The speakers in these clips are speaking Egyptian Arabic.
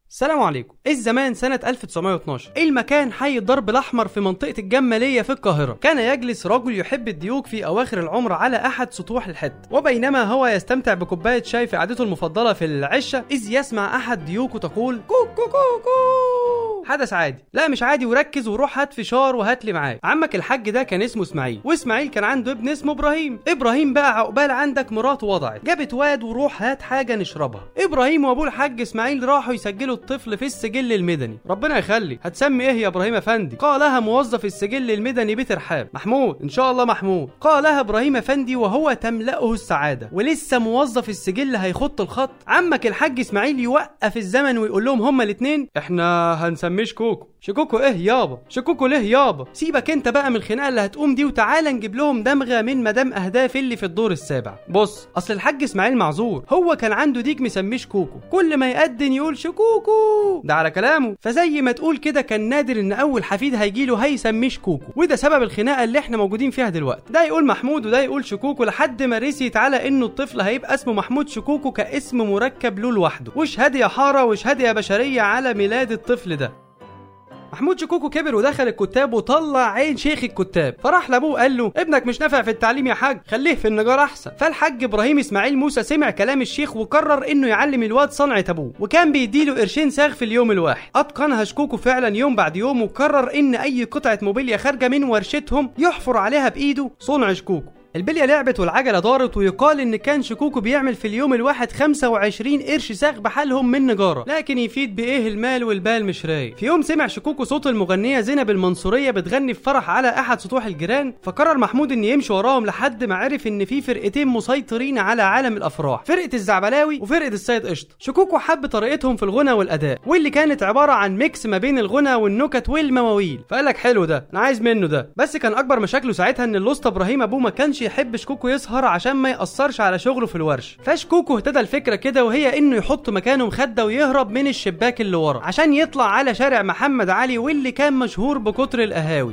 السلام عليكم الزمان سنة 1912 المكان حي الضرب الأحمر في منطقة الجمالية في القاهرة كان يجلس رجل يحب الديوك في أواخر العمر على أحد سطوح الحد وبينما هو يستمتع بكوباية شاي في قعدته المفضلة في العشة إذ يسمع أحد ديوكه تقول كوكو كوكو حدث عادي لا مش عادي وركز وروح هات فشار وهات لي معاك عمك الحاج ده كان اسمه اسماعيل واسماعيل كان عنده ابن اسمه ابراهيم ابراهيم بقى عقبال عندك مراته وضعت جابت واد وروح هات حاجه نشربها ابراهيم وابوه الحاج اسماعيل راحوا يسجلوا الطفل في السجل المدني ربنا يخلي هتسمي ايه يا ابراهيم افندي قالها موظف السجل المدني بترحاب محمود ان شاء الله محمود قالها ابراهيم افندي وهو تملأه السعاده ولسه موظف السجل هيخط الخط عمك الحاج اسماعيل يوقف الزمن ويقول لهم هما الاثنين احنا هنسميه شكوكو شكوكو ايه يابا شكوكو ليه يابا سيبك انت بقى من الخناقه اللي هتقوم دي وتعالى نجيب لهم دمغه من مدام اهداف اللي في الدور السابع بص اصل الحاج اسماعيل معذور هو كان عنده ديك مسميه شكوكو كل ما يقدن يقول شكوكو ده على كلامه فزي ما تقول كده كان نادر ان اول حفيد هيجيله هيسميه شكوكو وده سبب الخناقه اللي احنا موجودين فيها دلوقتي ده يقول محمود وده يقول شكوكو لحد ما رسيت على انه الطفل هيبقى اسمه محمود شكوكو كاسم مركب له لوحده واشهد يا حاره واشهد يا بشريه على ميلاد الطفل ده محمود شكوكو كبر ودخل الكتاب وطلع عين شيخ الكتاب فراح لابوه قال له ابنك مش نافع في التعليم يا حاج خليه في النجار احسن فالحاج ابراهيم اسماعيل موسى سمع كلام الشيخ وقرر انه يعلم الواد صنعه ابوه وكان بيديله قرشين ساغ في اليوم الواحد اتقنها شكوكو فعلا يوم بعد يوم وقرر ان اي قطعه موبيليا خارجه من ورشتهم يحفر عليها بايده صنع شكوكو البلية لعبت والعجلة دارت ويقال إن كان شكوكو بيعمل في اليوم الواحد 25 قرش ساغ بحالهم من نجارة، لكن يفيد بإيه المال والبال مش رايق. في يوم سمع شكوكو صوت المغنية زينب المنصورية بتغني في فرح على أحد سطوح الجيران، فقرر محمود إن يمشي وراهم لحد ما عرف إن في فرقتين مسيطرين على عالم الأفراح، فرقة الزعبلاوي وفرقة السيد قشطة. شكوكو حب طريقتهم في الغنى والأداء، واللي كانت عبارة عن ميكس ما بين الغنى والنكت والمواويل، فقال لك حلو ده، أنا عايز منه ده، بس كان أكبر مشاكله ساعتها إن الأسطى إبراهيم أبوه ما كانش يحب شكوكو يسهر عشان ما يأثرش على شغله في الورش فشكوكو اهتدى الفكرة كده وهي انه يحط مكانه مخدة ويهرب من الشباك اللي ورا عشان يطلع على شارع محمد علي واللي كان مشهور بكتر القهاوي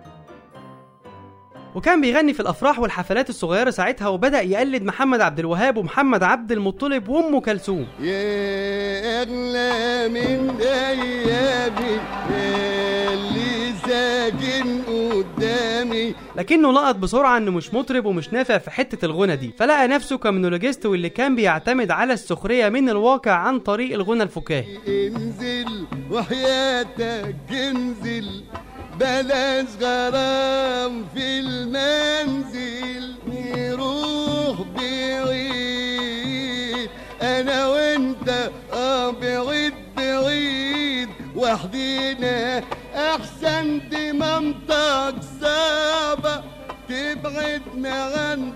وكان بيغني في الافراح والحفلات الصغيره ساعتها وبدا يقلد محمد عبد الوهاب ومحمد عبد المطلب وام كلثوم يا اغلى من ايامي اللي ساكن قدامي لكنه لقط بسرعه انه مش مطرب ومش نافع في حته الغنى دي فلقى نفسه كمونولوجيست واللي كان بيعتمد على السخريه من الواقع عن طريق الغنى الفكاهي انزل وحياتك انزل بلاش غرام في المنزل نروح بعيد انا وانت اه بعيد بعيد وحدينا احسن دي منطق صعبة تبعدنا عن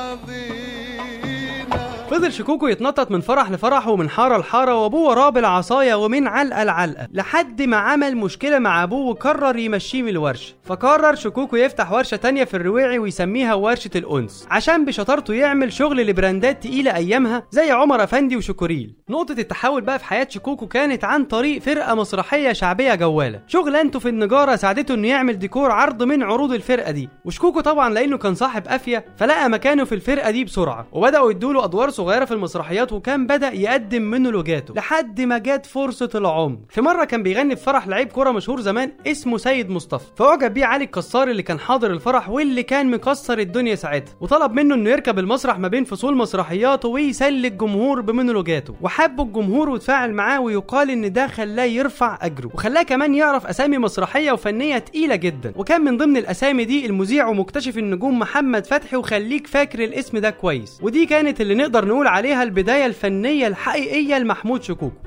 بعضينا فضل شكوكو يتنطط من فرح لفرح ومن حارة لحارة وابوه وراه بالعصاية ومن علقة لعلقة لحد ما عمل مشكلة مع ابوه وقرر يمشيه من الورشة فقرر شكوكو يفتح ورشة تانية في الرواعي ويسميها ورشة الأنس عشان بشطارته يعمل شغل لبراندات تقيلة أيامها زي عمر أفندي وشكوريل نقطة التحول بقى في حياة شكوكو كانت عن طريق فرقة مسرحية شعبية جوالة شغلانته في النجارة ساعدته انه يعمل ديكور عرض من عروض الفرقة دي وشكوكو طبعا لانه كان صاحب قافية فلقى مكانه في الفرقة دي بسرعة وبدأوا يدوله أدوار صغيرة في المسرحيات وكان بدأ يقدم مونولوجاته لحد ما جت فرصة العمر في مرة كان بيغني في فرح لعيب كرة مشهور زمان اسمه سيد مصطفى فأعجب بيه علي الكسار اللي كان حاضر الفرح واللي كان مكسر الدنيا ساعتها وطلب منه انه يركب المسرح ما بين فصول مسرحياته ويسلي الجمهور بمونولوجاته وحب الجمهور وتفاعل معاه ويقال ان ده خلاه يرفع اجره وخلاه كمان يعرف اسامي مسرحيه وفنيه تقيله جدا وكان من ضمن الاسامي دي المذيع ومكتشف النجوم محمد فتحي وخليك فاكر الاسم ده كويس ودي كانت اللي نقدر نقول عليها البدايه الفنيه الحقيقيه لمحمود شكوكو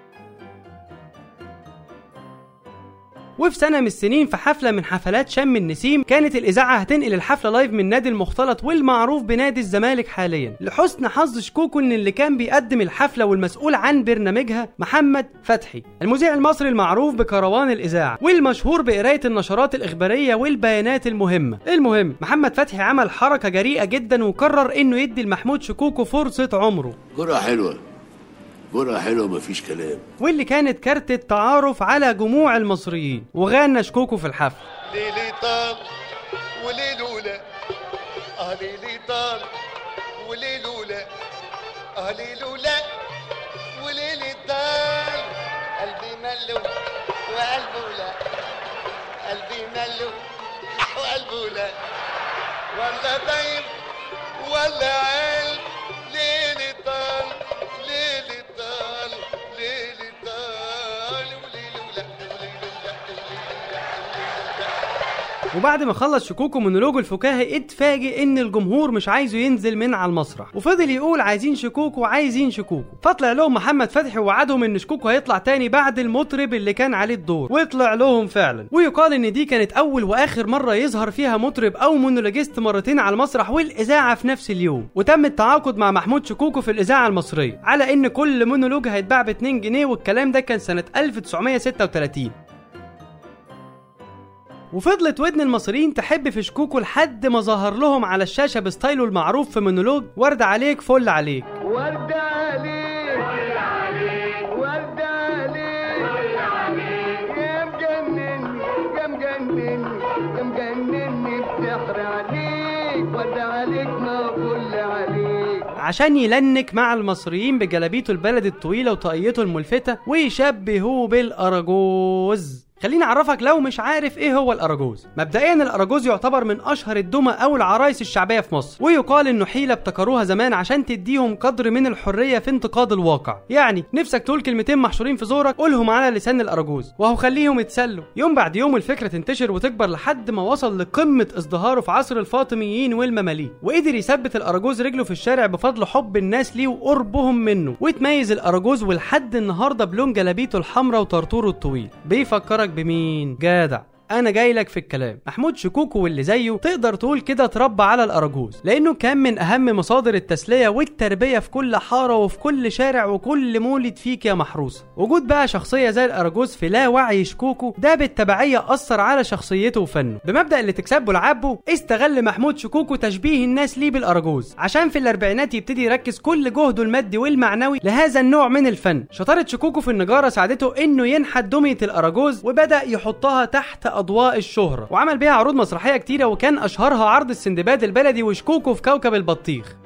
وفي سنة من السنين في حفلة من حفلات شم النسيم كانت الإذاعة هتنقل الحفلة لايف من نادي المختلط والمعروف بنادي الزمالك حاليا لحسن حظ شكوكو إن اللي كان بيقدم الحفلة والمسؤول عن برنامجها محمد فتحي المذيع المصري المعروف بكروان الإذاعة والمشهور بقراية النشرات الإخبارية والبيانات المهمة المهم محمد فتحي عمل حركة جريئة جدا وقرر إنه يدي لمحمود شكوكو فرصة عمره جرعة حلوة جرعة حلوة مفيش كلام واللي كانت كارت التعارف على جموع المصريين وغنى شكوكو في الحفل ليلي طال وليلولا اه ليلي طال وليلولا اه ليلولا وليلي طال قلبي ملو وقلبه لا قلبي ملو وقلبه لا ولا دايم ولا عيل ليلي طال ليلي طال ليلي طال وليلي ولا وليلي ولا وليلي ولا وليلي ولا وبعد ما خلص شكوكو مونولوجه الفكاهي اتفاجئ ان الجمهور مش عايزه ينزل من على المسرح وفضل يقول عايزين شكوكو عايزين شكوكو فطلع لهم محمد فتحي ووعدهم ان شكوكو هيطلع تاني بعد المطرب اللي كان عليه الدور وطلع لهم فعلا ويقال ان دي كانت اول واخر مره يظهر فيها مطرب او مونولوجيست مرتين على المسرح والاذاعه في نفس اليوم وتم التعاقد مع محمود شكوكو في الاذاعه المصريه على ان كل مونولوج هيتباع ب 2 جنيه والكلام ده كان سنه 1936 وفضلت ودن المصريين تحب في شكوكو لحد ما ظهر لهم على الشاشة بستايله المعروف في مونولوج ورد عليك فل عليك ورد عليك ورد عليك يا مجنني يا مجنني يا مجنني بسحر عليك ورد عليك ما فل عليك عشان يلنك مع المصريين بجلابيته البلد الطويلة وطاقيته الملفتة ويشبهوه بالأراجوز خليني اعرفك لو مش عارف ايه هو الاراجوز مبدئيا الاراجوز يعتبر من اشهر الدمى او العرايس الشعبيه في مصر ويقال انه حيله ابتكروها زمان عشان تديهم قدر من الحريه في انتقاد الواقع يعني نفسك تقول كلمتين محشورين في زورك قولهم على لسان الاراجوز وهو خليهم يتسلوا يوم بعد يوم الفكره تنتشر وتكبر لحد ما وصل لقمه ازدهاره في عصر الفاطميين والمماليك وقدر يثبت الاراجوز رجله في الشارع بفضل حب الناس ليه وقربهم منه وتميز الاراجوز ولحد النهارده بلون جلابيته الحمراء وطرطوره الطويل بيفكرك بمين جدع انا جاي لك في الكلام محمود شكوكو واللي زيه تقدر تقول كده اتربى على الاراجوز لانه كان من اهم مصادر التسليه والتربيه في كل حاره وفي كل شارع وكل مولد فيك يا محروسه وجود بقى شخصيه زي الاراجوز في لا وعي شكوكو ده بالتبعيه اثر على شخصيته وفنه بمبدا اللي تكسبه لعبه استغل محمود شكوكو تشبيه الناس ليه بالاراجوز عشان في الاربعينات يبتدي يركز كل جهده المادي والمعنوي لهذا النوع من الفن شطاره شكوكو في النجاره ساعدته انه ينحت دميه الاراجوز وبدا يحطها تحت اضواء الشهره وعمل بيها عروض مسرحيه كتيره وكان اشهرها عرض السندباد البلدي وشكوكو في كوكب البطيخ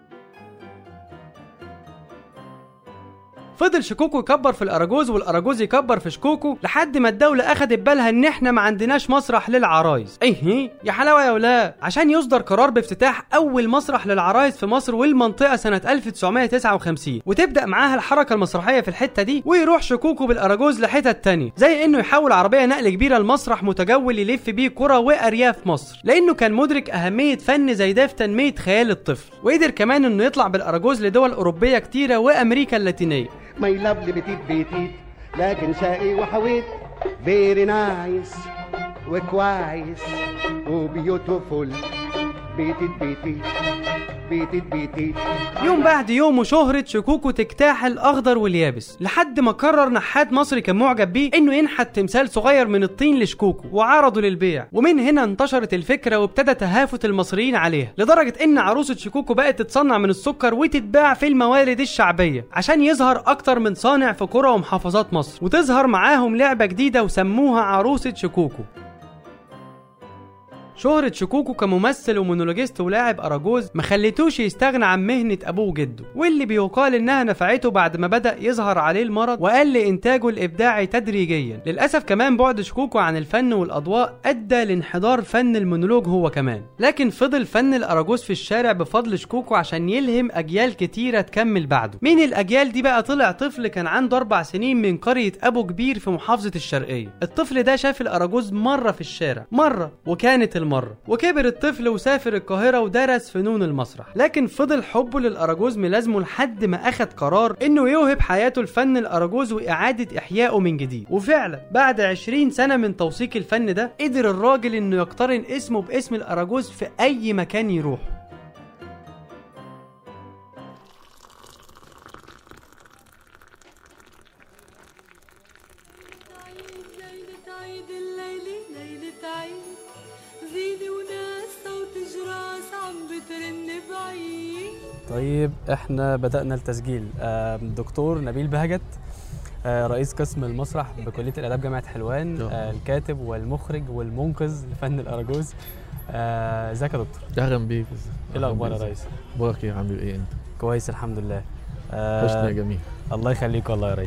فضل شكوكو يكبر في الاراجوز والاراجوز يكبر في شكوكو لحد ما الدوله اخدت بالها ان احنا ما عندناش مسرح للعرايس ايه يا حلاوه يا ولا عشان يصدر قرار بافتتاح اول مسرح للعرايس في مصر والمنطقه سنه 1959 وتبدا معاها الحركه المسرحيه في الحته دي ويروح شكوكو بالاراجوز لحتت تانية زي انه يحول عربيه نقل كبيره لمسرح متجول يلف بيه قرى وارياف مصر لانه كان مدرك اهميه فن زي ده في تنميه خيال الطفل وقدر كمان انه يطلع بالاراجوز لدول اوروبيه كتيره وامريكا اللاتينيه ماي لافلي بتيت بيتيت لكن شقي وحويت فيري نايس وكويس وبيوتيفول بيتيت بيتيت بيتيت بيتيت يوم بعد يوم وشهرة شكوكو تجتاح الأخضر واليابس لحد ما قرر نحات مصري كان معجب بيه إنه ينحت تمثال صغير من الطين لشكوكو وعرضه للبيع ومن هنا انتشرت الفكرة وابتدى تهافت المصريين عليها لدرجة إن عروسة شكوكو بقت تتصنع من السكر وتتباع في الموارد الشعبية عشان يظهر أكتر من صانع في قرى ومحافظات مصر وتظهر معاهم لعبة جديدة وسموها عروسة شكوكو شهرة شكوكو كممثل ومونولوجيست ولاعب أراجوز ما خليتوش يستغنى عن مهنة أبوه وجده واللي بيقال إنها نفعته بعد ما بدأ يظهر عليه المرض وقل إنتاجه الإبداعي تدريجيا للأسف كمان بعد شكوكو عن الفن والأضواء أدى لانحدار فن المونولوج هو كمان لكن فضل فن الأراجوز في الشارع بفضل شكوكو عشان يلهم أجيال كتيرة تكمل بعده مين الأجيال دي بقى طلع طفل كان عنده أربع سنين من قرية أبو كبير في محافظة الشرقية الطفل ده شاف الأراجوز مرة في الشارع مرة وكانت المرة وكبر الطفل وسافر القاهرة ودرس فنون المسرح لكن فضل حبه للأراجوز ملازمه لحد ما أخد قرار إنه يوهب حياته لفن الأراجوز وإعادة إحيائه من جديد وفعلا بعد 20 سنة من توثيق الفن ده قدر الراجل إنه يقترن اسمه باسم الأراجوز في أي مكان يروح عيد ليلة عيد الليلة ليلة عيد زينة وناس صوت جراس عم بترن بعيد طيب احنا بدأنا التسجيل آم، دكتور نبيل بهجت آه، رئيس قسم المسرح بكلية الآداب جامعة حلوان نعم. آه، الكاتب والمخرج والمنقذ لفن الأراجوز آه، ازيك يا دكتور؟ اهلا بيك ايه الأخبار يا ريس؟ اخبارك ايه عامل ايه انت كويس الحمد لله آه، وحشنا يا جميل الله يخليك والله يا ريس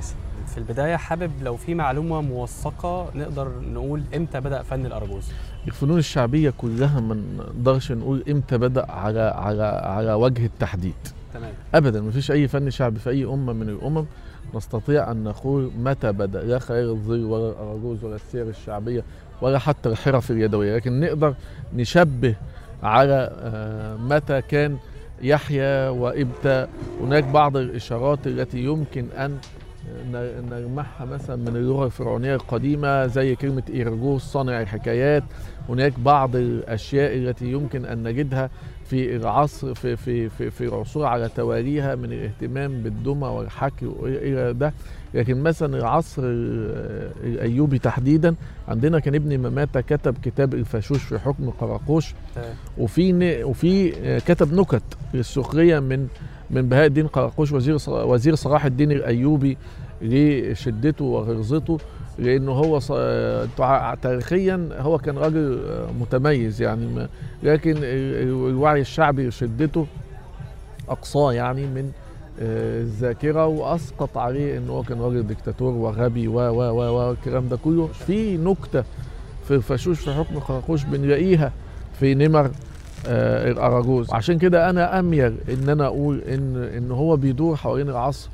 في البدايه حابب لو في معلومه موثقه نقدر نقول امتى بدا فن الاراجوز الفنون الشعبيه كلها ما نقدرش نقول امتى بدا على على على وجه التحديد تمام ابدا ما فيش اي فن شعبي في اي امه من الامم نستطيع ان نقول متى بدا لا خيال الظل ولا الاراجوز ولا السير الشعبيه ولا حتى الحرف اليدويه لكن نقدر نشبه على آه، متى كان يحيى وامتى هناك بعض الاشارات التي يمكن ان ن- نلمحها مثلا من اللغه الفرعونيه القديمه زي كلمه ايرجوس صانع الحكايات هناك بعض الاشياء التي يمكن ان نجدها في العصر في في في في العصور على تواليها من الاهتمام بالدمى والحكي والى ده لكن مثلا العصر ال- الايوبي تحديدا عندنا كان ابن مماتة كتب كتاب الفاشوش في حكم قراقوش تمام وفي ن- وفي كتب نكت للسخريه من من بهاء الدين قراقوش وزير ص- وزير صلاح الدين الايوبي لشدته وغلظته لانه هو ص- انتوا ع- تاريخيا هو كان راجل متميز يعني ما لكن ال- ال- الوعي الشعبي شدته اقصاه يعني من آه، الذاكره واسقط عليه ان هو كان راجل ديكتاتور وغبي و و و و الكلام ده كله في نكته في الفاشوش في حكم قراقوش بنلاقيها في نمر آه الاراجوز عشان كده انا اميل ان انا اقول ان ان هو بيدور حوالين العصر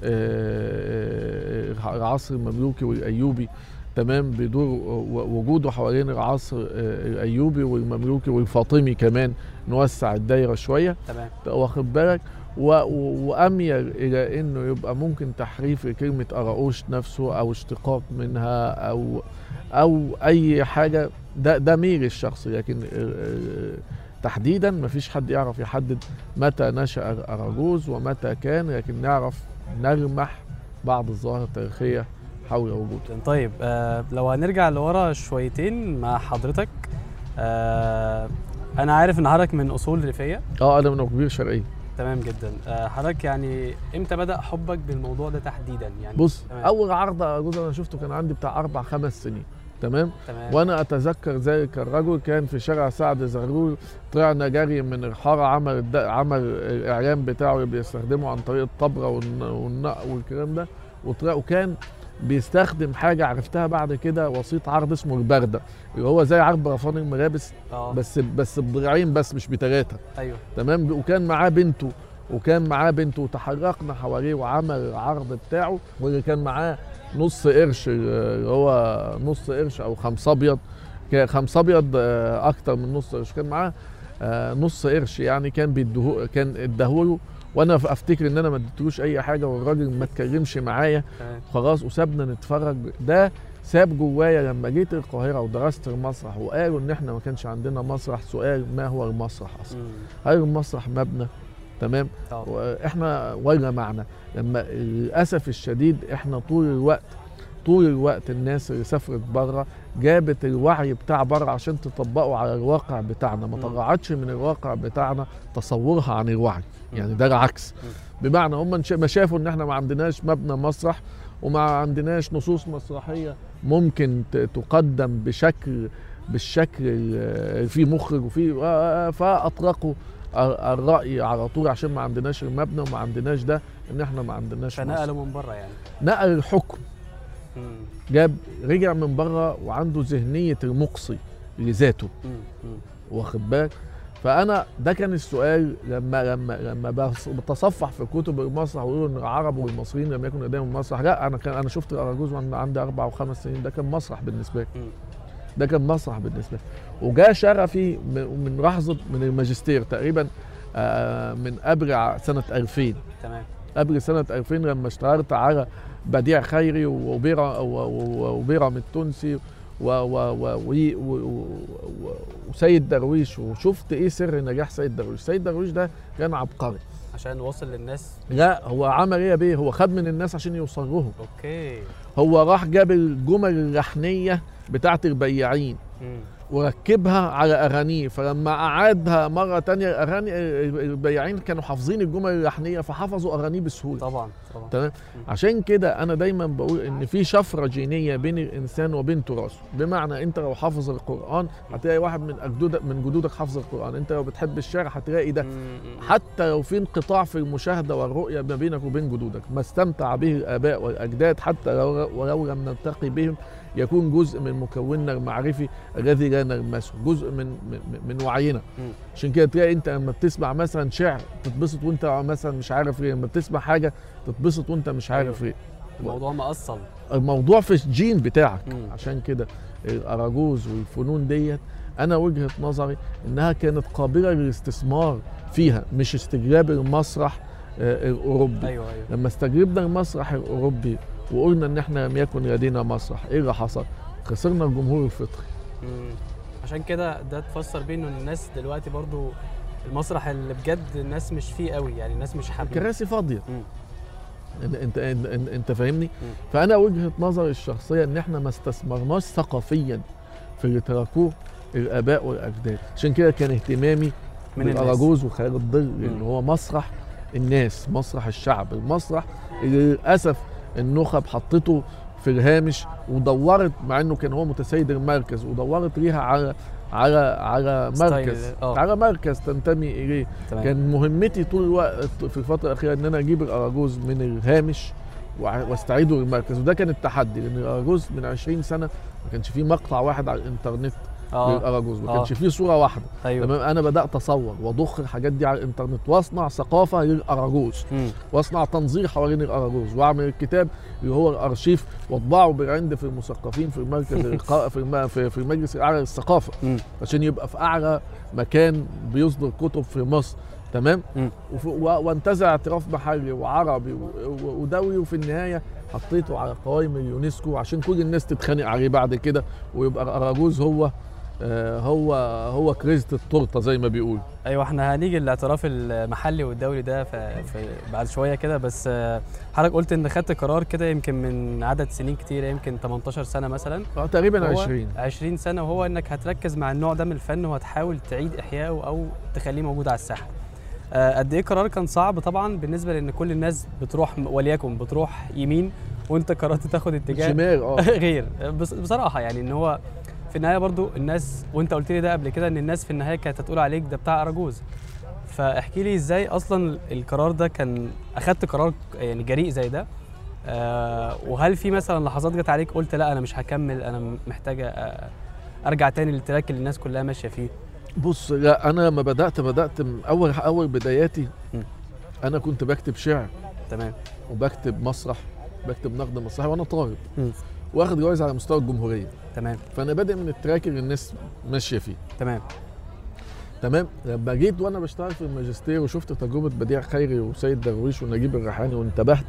آه آه، العصر المملوكي والايوبي تمام بيدور و- وجوده حوالين العصر آه، الايوبي والمملوكي والفاطمي كمان نوسع الدايره شويه تمام واخد بالك و- و- واميل الى انه يبقى ممكن تحريف كلمه اراؤوش نفسه او اشتقاق منها او او اي حاجه ده ده ميلي الشخصي لكن آه، آه، تحديدا مفيش حد يعرف يحدد متى نشا اراجوز ومتى كان لكن نعرف نلمح بعض الظواهر التاريخيه حول وجوده طيب آه لو هنرجع لورا شويتين مع حضرتك آه انا عارف ان حضرتك من اصول ريفيه اه انا من كبير شرقيه تمام جدا آه حضرتك يعني امتى بدا حبك بالموضوع ده تحديدا يعني بص تمام. اول عرض اراجوز انا شفته كان عندي بتاع اربع خمس سنين تمام تمام وانا اتذكر ذلك الرجل كان في شارع سعد زغلول طلعنا جري من الحاره عمل الد... عمل الاعلان بتاعه اللي بيستخدمه عن طريق الطبره والن- والنق والكلام ده وطلع وكان بيستخدم حاجه عرفتها بعد كده وسيط عرض اسمه البرده اللي هو زي عرض برفان الملابس اه بس بس بضلعين بس مش بثلاثه ايوه تمام وكان معاه بنته وكان معاه بنته وتحركنا حواليه وعمل العرض بتاعه واللي كان معاه نص قرش اللي هو نص قرش او خمسة ابيض كان خمسة ابيض آه، اكتر من نص قرش كان معاه آه، نص قرش يعني كان بيديه كان اداهوله وانا افتكر ان انا ما اديتلوش اي حاجه والراجل ما اتكلمش معايا تمام خلاص وسابنا نتفرج ده ساب جوايا لما جيت القاهره ودرست المسرح وقالوا ان احنا ما كانش عندنا مسرح سؤال ما هو المسرح اصلا مم. هل المسرح مبنى تمام آه. واحنا ولا معنى لما للاسف الشديد احنا طول الوقت طول الوقت الناس اللي سافرت بره جابت الوعي بتاع بره عشان تطبقه على الواقع بتاعنا ما مم. طلعتش من الواقع بتاعنا تصورها عن الوعي يعني ده العكس بمعنى هم ما شافوا ان احنا ما عندناش مبنى مسرح وما عندناش نصوص مسرحيه ممكن ت- تقدم بشكل بالشكل ال- في مخرج وفي فاطلقوا ال- الراي على طول عشان ما عندناش المبنى وما عندناش ده ان احنا ما عندناش مسرح. فنقلوا من بره يعني نقل الحكم مم. جاب رجع من بره وعنده ذهنيه المقصي لذاته مم. مم. واخد بالك فانا ده كان السؤال لما لما لما بص- بتصفح في كتب المسرح ويقولوا ان العرب والمصريين لم يكن لديهم مسرح لا انا كان انا شفت اراجوز وانا عندي اربع وخمس سنين ده كان مسرح بالنسبه لي مم. ده كان مسرح بالنسبه لي وجاء شغفي من من لحظه من الماجستير تقريبا آه، من قبل ع- سنه 2000 تمام قبل سنه 2000 لما اشتغلت على بديع خيري وبيرا و- و- وبيرام التونسي و و و و و و و وسيد درويش وشفت ايه سر نجاح سيد درويش سيد درويش ده كان عبقري عشان وصل للناس لا هو عمل ايه يا بيه هو خد من الناس عشان يوصل لهم اوكي هو راح جاب الجمل اللحنيه بتاعت البياعين مم. وركبها على اغانيه فلما اعادها مره تانية الاغاني البياعين كانوا حافظين الجمل اللحنيه فحفظوا اغانيه بسهوله طبعا طبعا تمام عشان كده انا دايما بقول ان في شفره جينيه بين الانسان وبين تراثه بمعنى انت لو حافظ القران هتلاقي واحد من اجدودك من جدودك حافظ القران انت لو بتحب الشعر هتلاقي ده حتى لو في انقطاع في المشاهده والرؤيه ما بينك وبين جدودك ما استمتع به الاباء والاجداد حتى لو ولو لم نلتقي بهم يكون جزء من مكوننا المعرفي الذي لا نلمسه جزء من من, من وعينا مم. عشان كده تلاقي انت لما بتسمع مثلا شعر تتبسط وانت مثلا مش عارف ليه لما بتسمع حاجه تتبسط وانت مش عارف ليه الموضوع مأصل الموضوع في الجين بتاعك مم. عشان كده الاراجوز والفنون ديت انا وجهه نظري انها كانت قابله للاستثمار فيها مش استجلاب المسرح آه، الاوروبي ايوه ايوه لما استجلبنا المسرح الاوروبي وقلنا ان احنا لم يكن لدينا مسرح ايه اللي حصل خسرنا الجمهور الفطري مم. عشان كده ده تفسر بيه انه الناس دلوقتي برضو المسرح اللي بجد الناس مش فيه قوي يعني الناس مش حابه الكراسي فاضيه مم. انت انت انت, انت, انت فاهمني مم. فانا وجهه نظري الشخصيه ان احنا ما استثمرناش ثقافيا في اللي تركوه الاباء والاجداد عشان كده كان اهتمامي من الناس. بالاراجوز وخيال الظل لان مم. هو مسرح الناس مسرح الشعب المسرح اللي للاسف النخب حطته في الهامش ودورت مع انه كان هو متسيد المركز ودورت ليها على على على ستايل، مركز آه. على مركز تنتمي اليه تمام. كان مهمتي طول الوقت في الفتره الاخيره ان انا اجيب الاراجوز من الهامش وع- واستعيده للمركز وده كان التحدي لان الاراجوز من 20 سنه ما كانش فيه مقطع واحد على الانترنت اه للاراجوز ما آه. كانش فيه صوره واحده ايوه تمام انا بدات اصور واضخ الحاجات دي على الانترنت واصنع ثقافه للاراجوز مم. واصنع تنظير حوالين الاراجوز واعمل الكتاب اللي هو الارشيف واطبعه بالعند في المثقفين في المركز القا- في الم- في في المجلس الاعلى للثقافه مم. عشان يبقى في اعلى مكان بيصدر كتب في مصر تمام مم. وف- و- وانتزع اعتراف محلي وعربي و- و- ودولي وفي النهايه حطيته على قوائم اليونسكو عشان كل الناس تتخانق عليه بعد كده ويبقى الاراجوز هو آه، هو هو كريزة التورته زي ما بيقولوا ايوه احنا هنيجي للاعتراف المحلي والدولي ده في, في بعد شويه كده بس آه، حضرتك قلت ان خدت قرار كده يمكن من عدد سنين كتيره يمكن 18 سنه مثلا آه، تقريبا هو 20 20 سنه وهو انك هتركز مع النوع ده من الفن وهتحاول تعيد احيائه او تخليه موجود على الساحه آه، قد ايه قرار كان صعب طبعا بالنسبه لان كل الناس بتروح وليكن بتروح يمين وانت قررت تاخد اتجاه شمال اه غير بس بصراحه يعني ان هو في النهايه برضو الناس وانت قلت لي ده قبل كده ان الناس في النهايه كانت هتقول عليك ده بتاع اراجوز فاحكي لي ازاي اصلا القرار ده كان اخدت قرار يعني جريء زي ده آه وهل في مثلا لحظات جت عليك قلت لا انا مش هكمل انا محتاجه آه ارجع تاني للتراك اللي الناس كلها ماشيه فيه بص لا انا لما بدات بدات من اول اول بداياتي م. انا كنت بكتب شعر تمام وبكتب مسرح بكتب نقد مسرحي وانا طالب م. واخد جوائز على مستوى الجمهوريه تمام فانا بادئ من التراك اللي الناس ماشيه فيه تمام تمام لما جيت وانا بشتغل في الماجستير وشفت تجربه بديع خيري وسيد درويش ونجيب الريحاني وانتبهت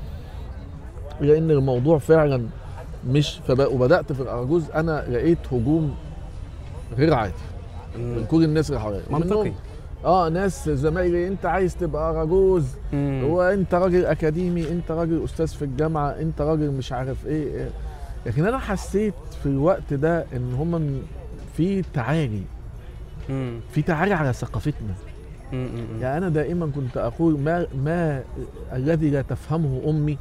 لان الموضوع فعلا مش فب... وبدات في الاراجوز انا لقيت هجوم غير عادي من كل الناس اللي حواليا منطقي ومنهم- اه ناس زمايلي انت عايز تبقى اراجوز مم. هو انت راجل اكاديمي انت راجل استاذ في الجامعه انت راجل مش عارف ايه إيه. لكن انا حسيت في الوقت ده ان هم في تعالي مم. في تعالي على ثقافتنا مم. مم. يعني انا دائما كنت اقول ما ما الذي لا تفهمه امي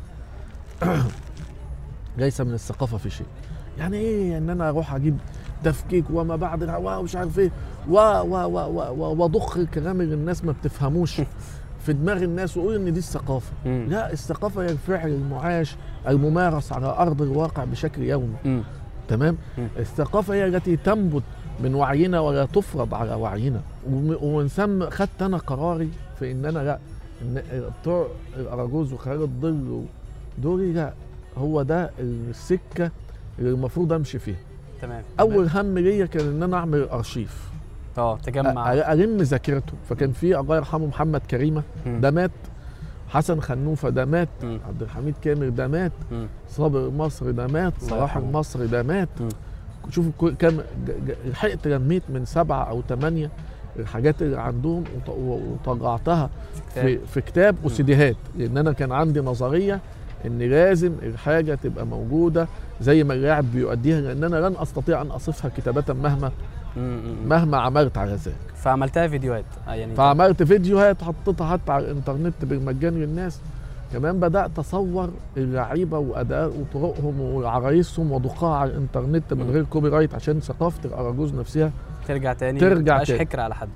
ليس من الثقافه في شيء يعني ايه ان انا اروح اجيب تفكيك وما بعد الهواء ومش عارف ايه و و و و- و- واضخ الكلام اللي الناس ما بتفهموش في دماغ الناس واقول ان دي الثقافه مم. لا الثقافه هي الفعل المعاش الممارس على ارض الواقع بشكل يومي مم. تمام مم. الثقافه هي التي تنبت من وعينا ولا تفرض على وعينا وم- ومن ثم خدت انا قراري في ان انا لا ان بتوع الاراجوز وخيال الظل دول لا هو ده السكه اللي المفروض امشي فيها تمام اول هم ليا كان ان انا اعمل ارشيف اه تجمع أ- الم ذاكرته فكان في الله يرحمه محمد كريمه مم. ده مات حسن خنوفه ده مات مم. عبد الحميد كامل ده مات مم. صابر المصري ده مات الله صلاح يرحمه. المصري ده مات مم. شوفوا كل- كم ج- ج- لحقت لميت من سبعة أو ثمانية الحاجات اللي عندهم وط- وطلعتها في, كتاب. في كتاب وسيديهات لأن أنا كان عندي نظرية ان لازم الحاجه تبقى موجوده زي ما اللاعب بيؤديها لان انا لن استطيع ان اصفها كتابه مهما مم، مم. مهما عملت على ذلك فعملتها فيديوهات آه، يعني فعملت فيديوهات حطيتها حتى على الانترنت بالمجان للناس كمان بدات اصور اللعيبه واداء وطرقهم وعرايسهم وضخها على الانترنت من مم. غير كوبي رايت عشان ثقافه الاراجوز نفسها ترجع تاني ترجع متبقاش تاني. حكر على حد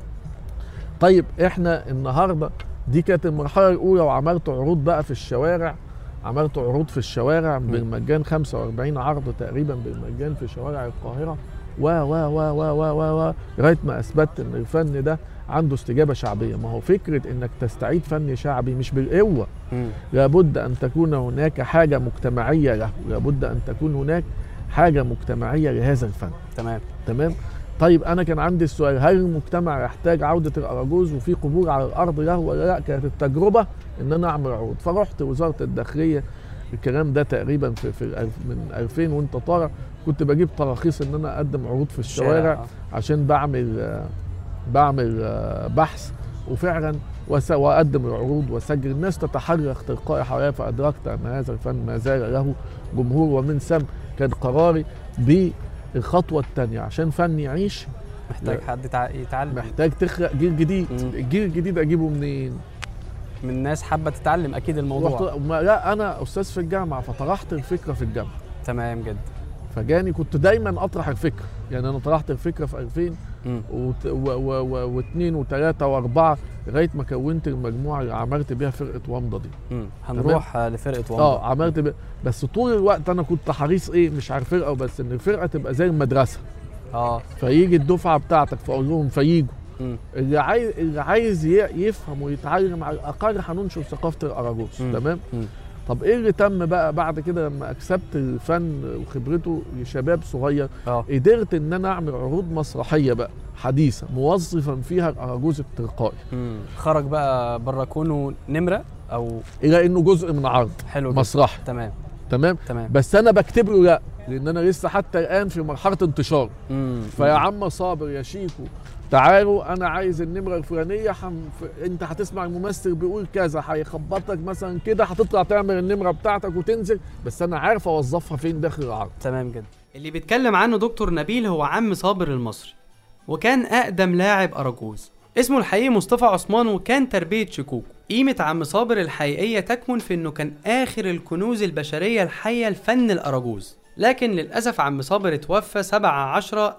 طيب احنا النهارده دي كانت المرحله الاولى وعملت عروض بقى في الشوارع عملت عروض في الشوارع بالمجان 45 عرض تقريبا بالمجان في شوارع القاهره و و و و و و و لغايه ما اثبتت ان الفن ده عنده استجابه شعبيه ما هو فكره انك تستعيد فن شعبي مش بالقوه مم. لابد ان تكون هناك حاجه مجتمعيه له لابد ان تكون هناك حاجه مجتمعيه لهذا الفن تمام تمام طيب انا كان عندي السؤال هل المجتمع يحتاج عوده الاراجوز وفي قبول على الارض له ولا لا كانت التجربه ان انا اعمل عروض فرحت وزاره الداخليه الكلام ده تقريبا في, في الألف- من 2000 وانت طالع كنت بجيب تراخيص ان انا اقدم عروض في الشوارع آه. عشان بعمل آه، بعمل آه، بحث وفعلا وس- واقدم العروض واسجل الناس تتحرك تلقائي حواليا فادركت ان هذا الفن ما زال له جمهور ومن ثم كان قراري بالخطوه الثانيه عشان فن يعيش محتاج لا. حد يتع- يتعلم محتاج تخلق جيل جديد مم. الجيل الجديد اجيبه منين من ناس حابه تتعلم اكيد الموضوع رحت ما لا انا استاذ في الجامعه فطرحت الفكره في الجامعه تمام جدا فجاني كنت دايما اطرح الفكره يعني انا طرحت الفكره في 2000 مم. وت- و- و- و- واثنين وثلاثه واربعه لغايه ما كونت المجموعه اللي عملت بيها فرقه ومضه دي مم. هنروح آه، لفرقه ومضة اه عملت بي... بس طول الوقت انا كنت حريص ايه مش على الفرقه وبس ان الفرقه تبقى زي المدرسه اه فيجي الدفعه بتاعتك فاقول لهم فييجوا مم. اللي عايز اللي عايز ي- يفهم ويتعلم على الاقل هننشر ثقافه الاراجوز مم. تمام مم. طب ايه اللي تم بقى بعد كده لما اكسبت الفن وخبرته لشباب صغير اه قدرت ان انا اعمل عروض مسرحيه بقى حديثه موظفا فيها الاراجوز التلقائي مم. خرج بقى بره كونه نمره او الى انه جزء من عرض حلو جدا مسرحي تمام تمام تمام بس انا بكتب له لا لان انا لسه حتى الان في مرحله انتشار مم. فيا عم صابر يا شيكو تعالوا انا عايز النمره الفلانيه حم... ف... انت هتسمع الممثل بيقول كذا هيخبطك مثلا كده هتطلع تعمل النمره بتاعتك وتنزل بس انا عارف اوظفها فين داخل العرض تمام جدا اللي بيتكلم عنه دكتور نبيل هو عم صابر المصري وكان أقدم لاعب أراجوز اسمه الحقيقي مصطفى عثمان وكان تربية شكوكو قيمة عم صابر الحقيقية تكمن في انه كان آخر الكنوز البشرية الحية لفن الأراجوز لكن للأسف عم صابر اتوفى 7 10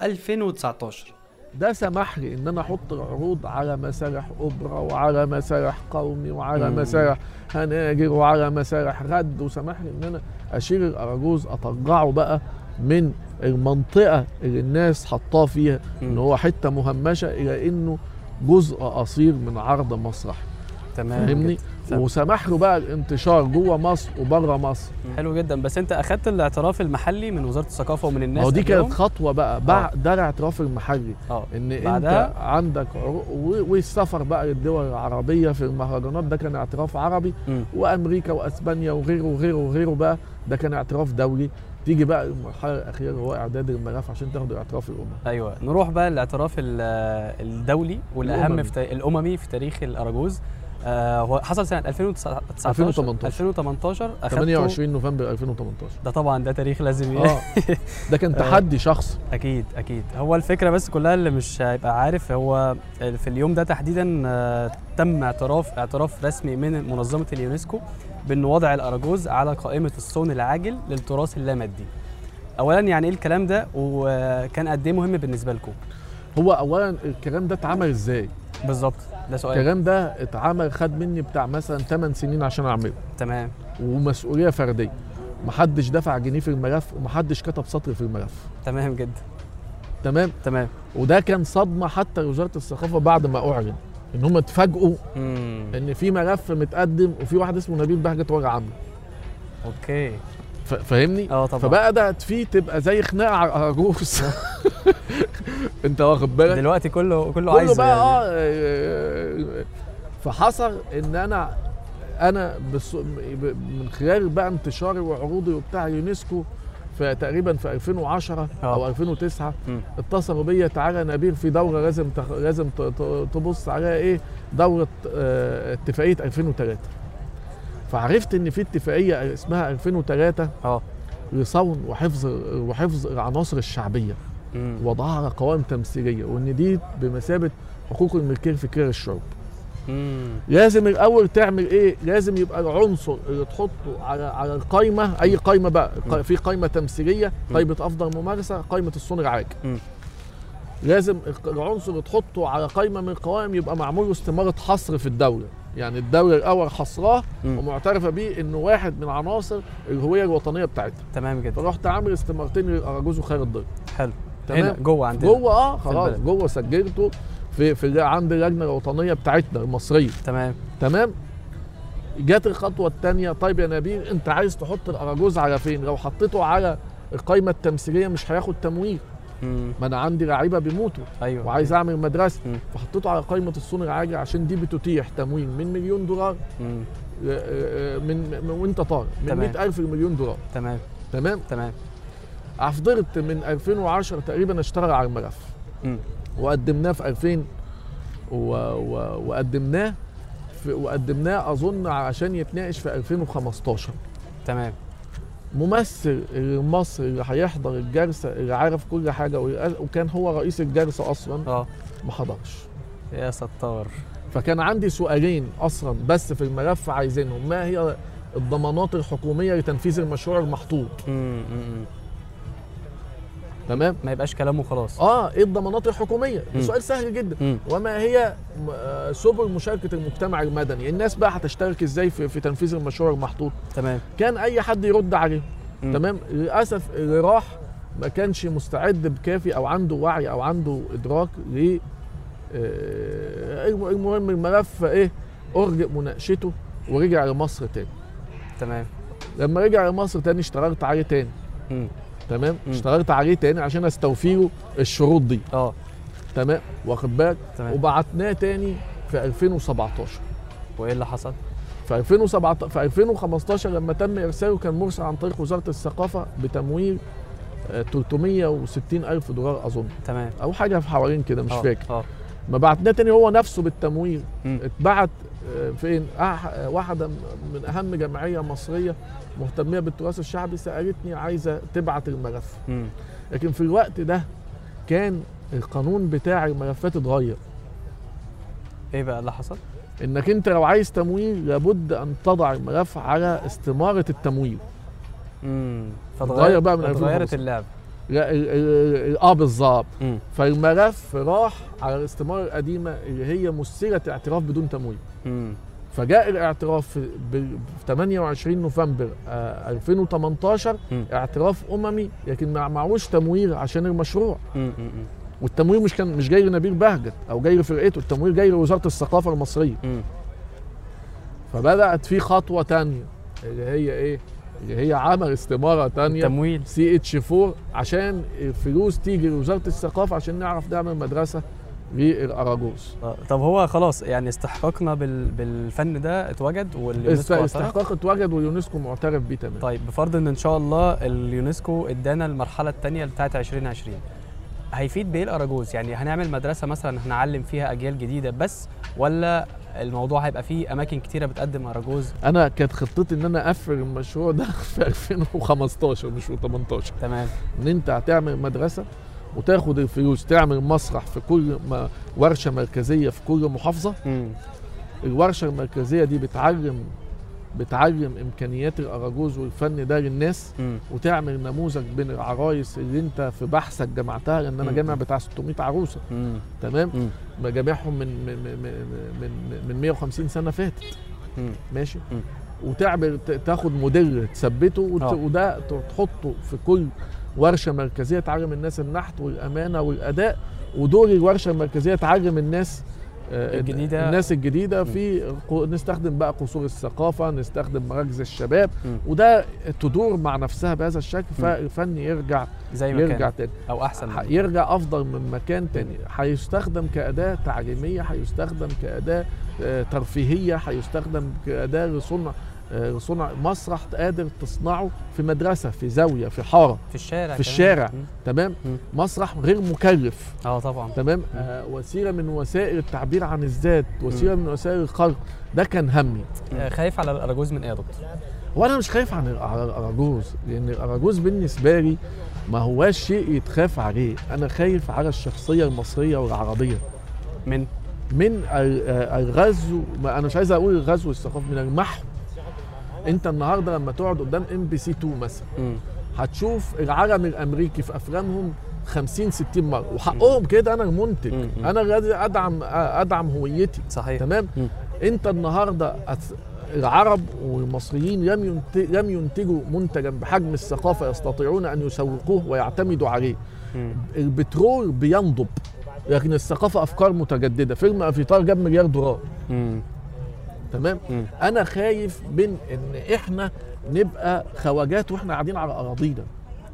2019 ده سمح لي ان انا احط العروض على مسارح اوبرا وعلى مسارح قومي وعلى مم. مسارح هناجر وعلى مسارح غد وسمح لي ان انا اشيل الاراجوز اطلعه بقى من المنطقه اللي الناس حطاه فيها ان مم. هو حته مهمشه الى انه جزء اصيل من عرض مسرحي تمام فاهمني جدا. فاهم. وسمح له بقى الانتشار جوه مصر وبره مصر حلو جدا بس انت اخدت الاعتراف المحلي من وزاره الثقافه ومن الناس ما هو دي قبلهم؟ كانت خطوه بقى بعد ده الاعتراف المحلي اه ان انت بعدها؟ عندك عرو- و- والسفر بقى للدول العربيه في المهرجانات ده كان اعتراف عربي مم. وامريكا واسبانيا وغيره وغيره وغيره بقى ده كان اعتراف دولي تيجي بقى المرحله الاخيره هو اعداد الملف عشان تاخد الاعتراف الاممي ايوه نروح بقى للاعتراف ال- الدولي والاهم الأممي. في تا- الاممي في تاريخ الاراجوز آه هو حصل سنه 2019 2018. 2018 أخدته- 28 نوفمبر 2018 ده طبعا ده تاريخ لازم ي- اه ده كان تحدي شخصي اكيد اكيد هو الفكره بس كلها اللي مش هيبقى عارف هو في اليوم ده تحديدا آه، تم اعتراف اعتراف رسمي من منظمه اليونسكو بان وضع الاراجوز على قائمه الصون العاجل للتراث اللامادي اولا يعني ايه الكلام ده وكان قد ايه مهم بالنسبه لكم هو اولا الكلام ده اتعمل ازاي بالظبط ده سؤال الكلام ده اتعمل خد مني بتاع مثلا 8 سنين عشان اعمله تمام ومسؤوليه فرديه محدش دفع جنيه في الملف ومحدش كتب سطر في الملف تمام جدا تمام تمام وده كان صدمه حتى لوزاره الثقافه بعد ما اعلن ان هم اتفاجئوا امم ان في ملف متقدم وفي واحد اسمه نبيل بهجت وجع عامله اوكي ف- فاهمني اه طبعا فبقى ده فيه تبقى زي خناقه على الاراجوز انت واخد بالك دلوقتي كله كله كله عايز بقى يعني. اه آه، فحصل ان انا انا بس ب- من خلال بقى انتشاري وعروضي وبتاع يونسكو في تقريبا في 2010 او آه. 2009 مم. اتصلوا بيا تعالى نبيل في دوره لازم تخ... لازم ت- ت- تبص عليها ايه دوره آه، اتفاقيه 2003 فعرفت ان في اتفاقيه اسمها 2003 اه لصون وحفظ وحفظ العناصر الشعبيه مم. وضعها على قوائم تمثيليه وان دي بمثابه حقوق الملكيه الفكريه للشعوب مم. لازم الاول تعمل ايه لازم يبقى العنصر اللي تحطه على على القايمه اي قايمه بقى ق- في قايمه تمثيليه قايمه افضل ممارسه قايمه الصون العاج مم. لازم الق- العنصر اللي تحطه على قايمه من القوائم يبقى معمول له استماره حصر في الدوله يعني الدوله الاول حصراه مم. ومعترفه بيه انه واحد من عناصر الهويه الوطنيه بتاعتها تمام جدا فرحت عامل استمارتين للاراجوز وخير الضيف حلو تمام. هنا جوه عندنا جوه اه خلاص البلد. جوه سجلته في في عند اللجنه الوطنيه بتاعتنا المصريه تمام تمام جت الخطوه الثانيه طيب يا نبيل انت عايز تحط الاراجوز على فين لو حطيته على القايمه التمثيليه مش هياخد تمويل مم. ما انا عندي لعيبه بيموتوا ايوه وعايز اعمل مدرسه مم. فحطيته على قائمه الصون العاجل عشان دي بتتيح تمويل من مليون دولار مم. آه، آه، من من وانت طالع من تمام. 100000 لمليون دولار تمام تمام تمام فضلت من 2010 تقريبا اشتغل على الملف مم. وقدمناه في 2000 و... و... وقدمناه في... وقدمناه اظن عشان يتناقش في 2015 تمام ممثل المصري اللي هيحضر الجلسه اللي عارف كل حاجه ويقال- وكان هو رئيس الجلسه اصلا اه ما حضرش يا ستار فكان عندي سؤالين اصلا بس في الملف عايزينهم ما هي الضمانات الحكوميه لتنفيذ المشروع المحطوط مم. مم. تمام ما يبقاش كلامه خلاص اه ايه الضمانات الحكوميه مم. سؤال سهل جدا مم. وما هي م- آه، سبل مشاركه المجتمع المدني الناس بقى هتشترك ازاي في, في تنفيذ المشروع المحطوط تمام كان اي حد يرد عليه مم. تمام للاسف اللي راح ما كانش مستعد بكافي او عنده وعي او عنده ادراك ل آه، الم- المهم الملف ايه ارجئ مناقشته ورجع لمصر تاني تمام لما رجع لمصر تاني اشتغلت عليه تاني مم. تمام مم. اشتغلت عليه تاني عشان استوفي له الشروط دي اه تمام واخد بالك تمام وبعتناه تاني في 2017 وايه اللي حصل؟ في 2017 في 2015 لما تم ارساله كان مرسل عن طريق وزاره الثقافه بتمويل آه، 360 الف دولار اظن تمام او حاجه في حوالين كده مش آه، فاكر اه ما بعتناه تاني هو نفسه بالتمويل مم. اتبعت آه، فين أح- آه، واحده من اهم جمعيه مصريه مهتميه بالتراث الشعبي سالتني عايزه تبعت الملف مم. لكن في الوقت ده كان القانون بتاع الملفات اتغير ايه بقى اللي حصل؟ انك انت لو عايز تمويل لابد ان تضع الملف على استماره التمويل امم اتغير بقى من اتغيرت 2015. اللعبه لا ال- ال- اه بالظبط مم. فالملف راح على الاستماره القديمه اللي هي مسيره اعتراف بدون تمويل مم. فجاء الاعتراف في ب- في 28 نوفمبر آه 2018 مم. اعتراف اممي لكن ما معهوش تمويل عشان المشروع مم. مم. والتمويل مش كان مش جاي لنبيل بهجت او جاي لفرقته التمويل جاي لوزاره الثقافه المصريه مم. فبدات في خطوه تانية اللي هي ايه اللي هي عمل استماره تانية تمويل سي اتش 4 عشان الفلوس تيجي لوزاره الثقافه عشان نعرف نعمل مدرسه للاراجوز آه، طب هو خلاص يعني استحقاقنا بال... بالفن ده اتوجد است- واليونسكو اعترف؟ استحقاق اتوجد واليونسكو معترف بيه تمام طيب بفرض ان ان شاء الله اليونسكو ادانا المرحله الثانيه بتاعه 2020 هيفيد بايه الاراجوز يعني هنعمل مدرسه مثلا هنعلم فيها اجيال جديده بس ولا الموضوع هيبقى فيه اماكن كتيره بتقدم اراجوز انا كانت خطتي ان انا اقفل المشروع ده في 2015 مش في 18 تمام ان انت هتعمل مدرسه وتاخد الفلوس تعمل مسرح في كل ما ورشه مركزيه في كل محافظه مم. الورشه المركزيه دي بتعلم بتعلم امكانيات الاراجوز والفن ده للناس مم. وتعمل نموذج بين العرايس اللي انت في بحثك جمعتها لان انا مم. جامع بتاع 600 عروسه مم. تمام مم. بجامعهم من من من من, من 150 سنه فاتت مم. ماشي مم. وتعمل ت- تاخد موديل تثبته وت- آه. وده ت- تحطه في كل ورشه مركزيه تعلم الناس النحت والامانه والاداء ودور الورشه المركزيه تعلم الناس آه، الجديدة. الناس الجديده في قو- نستخدم بقى قصور الثقافه نستخدم مراكز الشباب مم. وده تدور مع نفسها بهذا الشكل فالفن يرجع زي ما يرجع كان تاني او احسن ح- من يرجع افضل من مكان تاني هيستخدم كاداه تعليميه هيستخدم كاداه آه، ترفيهيه هيستخدم كاداه لصنع آه، صنع مسرح قادر تصنعه في مدرسه في زاويه في حاره في الشارع في كمان. الشارع مم. تمام مم. مسرح غير مكلف اه طبعا تمام آه وسيله من وسائل التعبير عن الذات وسيله من وسائل الخلق ده كان همي آه، خايف على الاراجوز من ايه يا دكتور؟ وانا مش خايف عن على الاراجوز لان الاراجوز بالنسبه لي ما هواش شيء يتخاف عليه انا خايف على الشخصيه المصريه والعربيه من من ال- آه، الغزو ما انا مش عايز اقول الغزو الثقافي من المحو انت النهارده لما تقعد قدام ام بي سي 2 مثلا مم. هتشوف العلم الامريكي في افلامهم 50 60 مره وحقهم كده انا المنتج مم. مم. انا الذي ادعم ادعم هويتي صحيح تمام مم. انت النهارده أت- العرب والمصريين لم ينتج لم ينتجوا منتجا بحجم الثقافه يستطيعون ان يسوقوه ويعتمدوا عليه مم. البترول بينضب لكن الثقافه افكار متجدده فيلم افيتار جاب مليار دولار مم. تمام مم. انا خايف من ان احنا نبقى خواجات واحنا قاعدين على اراضينا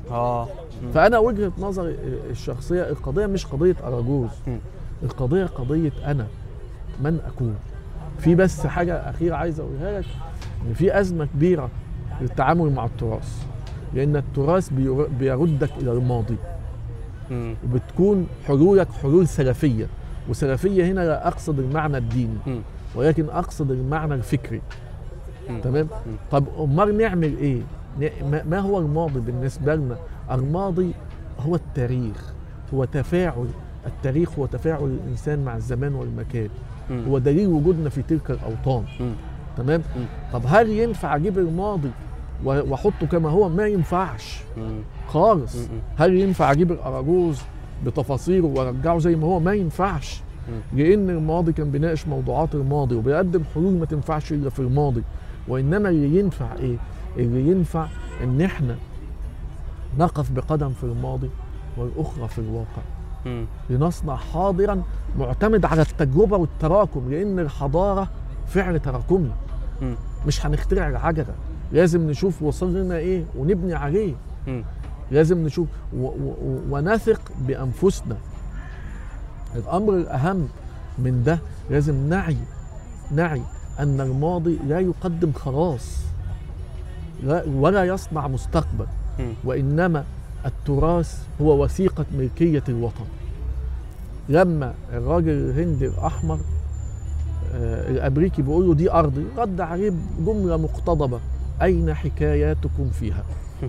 اه فانا وجهه نظري الشخصيه القضيه مش قضيه اراجوز مم. القضيه قضيه انا من اكون في بس حاجه اخيره عايز اقولها لك ان في ازمه كبيره للتعامل مع التراث لان التراث بير- بيردك الى الماضي مم. وبتكون حلولك حلول سلفيه وسلفيه هنا لا اقصد المعنى الديني مم. ولكن اقصد المعنى الفكري مم. تمام طب امال نعمل ايه ن- ما- ما هو الماضي بالنسبه لنا الماضي هو التاريخ هو تفاعل التاريخ هو تفاعل الانسان مع الزمان والمكان مم. هو دليل وجودنا في تلك الاوطان مم. تمام مم. طب هل ينفع اجيب الماضي و- واحطه كما هو ما ينفعش مم. خالص مم. هل ينفع اجيب الاراجوز بتفاصيله وارجعه زي ما هو ما ينفعش لان الماضي كان بيناقش موضوعات الماضي وبيقدم حلول ما تنفعش الا في الماضي وانما اللي ينفع ايه اللي ينفع ان احنا نقف بقدم في الماضي والاخرى في الواقع مم. لنصنع حاضرا معتمد على التجربه والتراكم لان الحضاره فعل تراكمي مم. مش هنخترع العجله لازم نشوف وصل لنا ايه ونبني عليه مم. لازم نشوف و و و ونثق بانفسنا الامر الاهم من ده لازم نعي نعي ان الماضي لا يقدم خلاص لا ولا يصنع مستقبل مم. وانما التراث هو وثيقه ملكيه الوطن لما الراجل الهندي الاحمر آه، الامريكي بيقول له دي ارضي رد عليه بجمله مقتضبه اين حكاياتكم فيها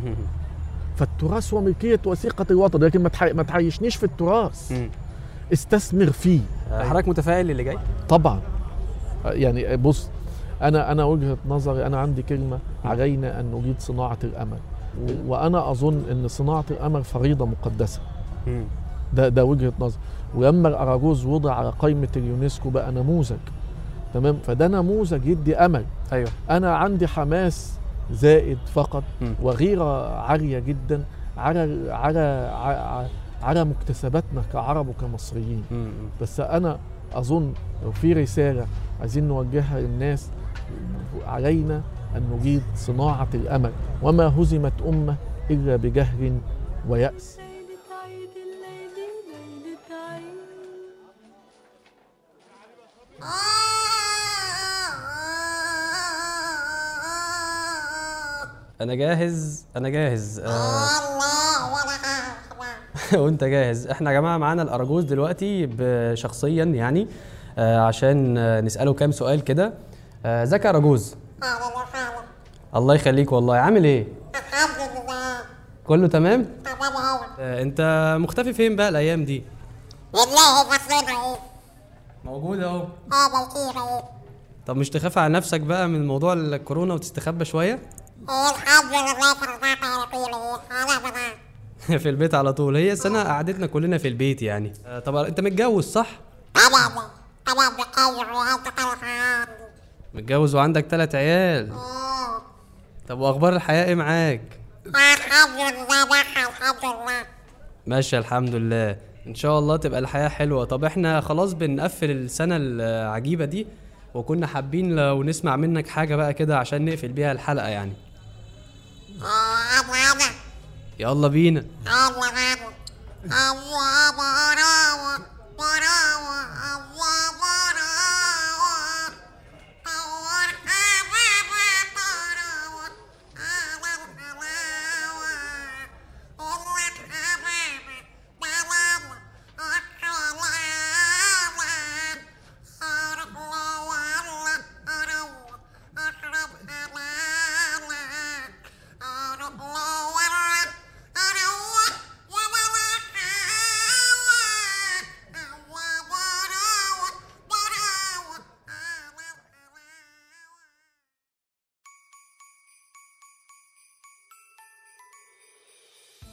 فالتراث هو ملكيه وثيقه الوطن لكن ما تح- ما تعيشنيش في التراث مم. استثمر فيه حضرتك متفائل اللي جاي؟ طبعا يعني بص انا انا وجهه نظري انا عندي كلمه علينا ان نجيد صناعه الامل وانا اظن ان صناعه الامل فريضه مقدسه مم. ده ده وجهه نظر ولما الاراجوز وضع على قائمه اليونسكو بقى نموذج تمام فده نموذج يدي امل ايوه انا عندي حماس زائد فقط مم. وغيره عاليه جدا على على على, على مكتسباتنا كعرب وكمصريين مم. بس انا اظن لو في رساله عايزين نوجهها للناس علينا ان نجيد صناعه الامل وما هزمت امه الا بجهل وياس ليلة عيد الليلة ليلة عيد انا جاهز انا جاهز آه. وانت جاهز احنا يا جماعه معانا الاراجوز دلوقتي ب- شخصيا يعني آه عشان آه، نساله كام سؤال كده آه، ازيك يا اراجوز الله يخليك والله عامل ايه كله تمام آه انت مختفي فين بقى الايام دي والله مصيبة ايه موجود اهو هذا الكيف ايه طب مش تخاف على نفسك بقى من موضوع الكورونا وتستخبى شويه ايه الحمد لله فرضاك يا رقيب ايه انا بنا في البيت على طول هي السنه قعدتنا كلنا في البيت يعني آه طب انت متجوز صح انا انا بقير وانت قلقان متجوز وعندك ثلاث عيال طب واخبار الحياه ايه معاك الحمد لله نحى الحمد لله ماشي الحمد لله ان شاء الله تبقى الحياه حلوه طب احنا خلاص بنقفل السنه العجيبه دي وكنا حابين لو نسمع منك حاجه بقى كده عشان نقفل بيها الحلقه يعني انا انا يلا بينا انا انا انا براوة براوة الله براوة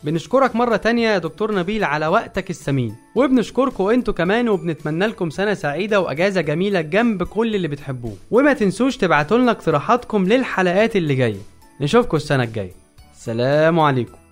بنشكرك مرة تانية يا دكتور نبيل على وقتك الثمين وبنشكركم انتوا كمان وبنتمنى لكم سنة سعيدة وأجازة جميلة جنب كل اللي بتحبوه وما تنسوش تبعتوا لنا اقتراحاتكم للحلقات اللي جاية نشوفكم السنة الجاية سلام عليكم